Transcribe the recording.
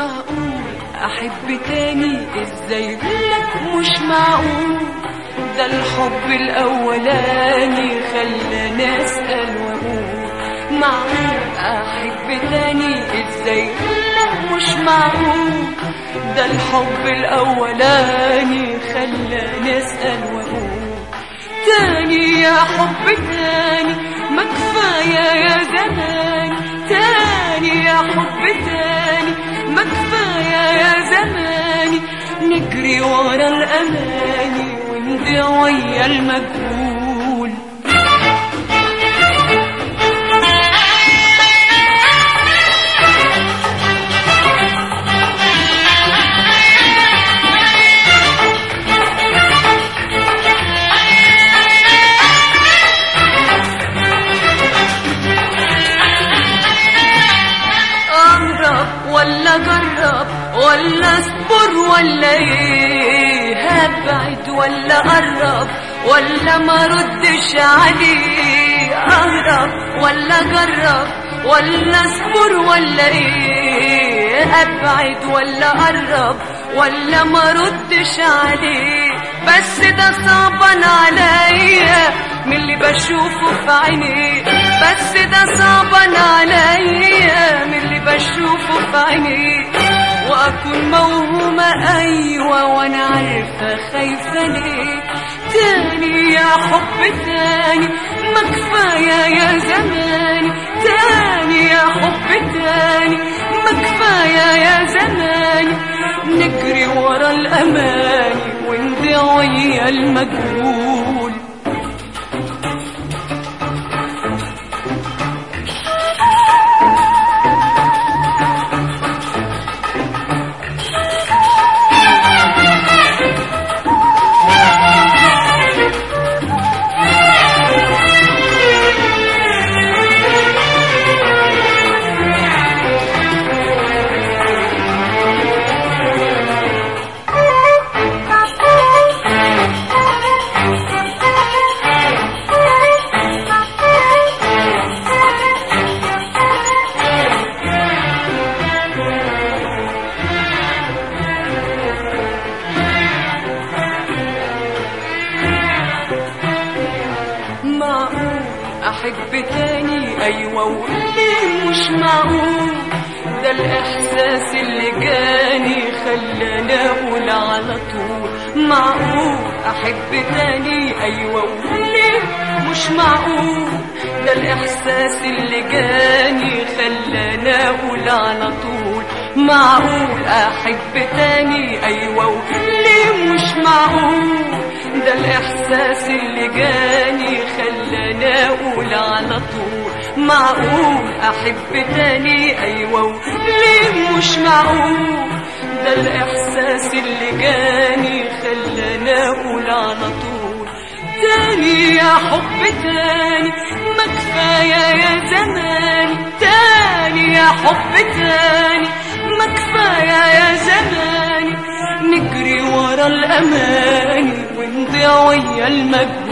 معقول احب تاني ازاي لك مش معقول ده الحب الاولاني خلاني اسال واقول معقول احب تاني ازاي لك مش معقول ده الحب الاولاني خلاني اسال واقول تاني يا حب تاني ما كفايه يا زمان تاني يا حب تاني ما كفايه يا زماني نجري ورا الاماني ونضيع ويا المجهول اهرب ولا جرب ولا اصبر ولا ايه هبعد ولا قرب ولا ما ردش عليه اهرب ولا جرب ولا اصبر ولا ايه ابعد ولا قرب ولا ما ردش عليه بس ده صعبان عليا من اللي بشوفه في عينيه بس ده صعبان عليا من اللي بشوفه في عينيه واكون موهومة ايوه وانا عارفة خايفة ليه تاني يا حب تاني ما كفاية يا زماني تاني يا حب تاني ما كفاية يا زماني نجري ورا الاماني ونضيع ويا المجهول معقول احب تاني ايوه وليه مش معقول ده الاحساس اللي جاني خلاني اقول على طول معقول احب تاني ايوه وليه مش معقول ده الاحساس اللي جاني خلاني اقول على طول معقول احب تاني ايوه وليه مش معقول ده الاحساس اللي جاني خلاني اقول على طول معقول احب تاني ايوه ليه مش معقول ده الاحساس اللي جاني خلاني اقول على طول تاني يا حب تاني ما كفايه يا زماني تاني يا حب تاني ما كفايه يا زماني نجري ورا الاماني ونضيع ويا المجد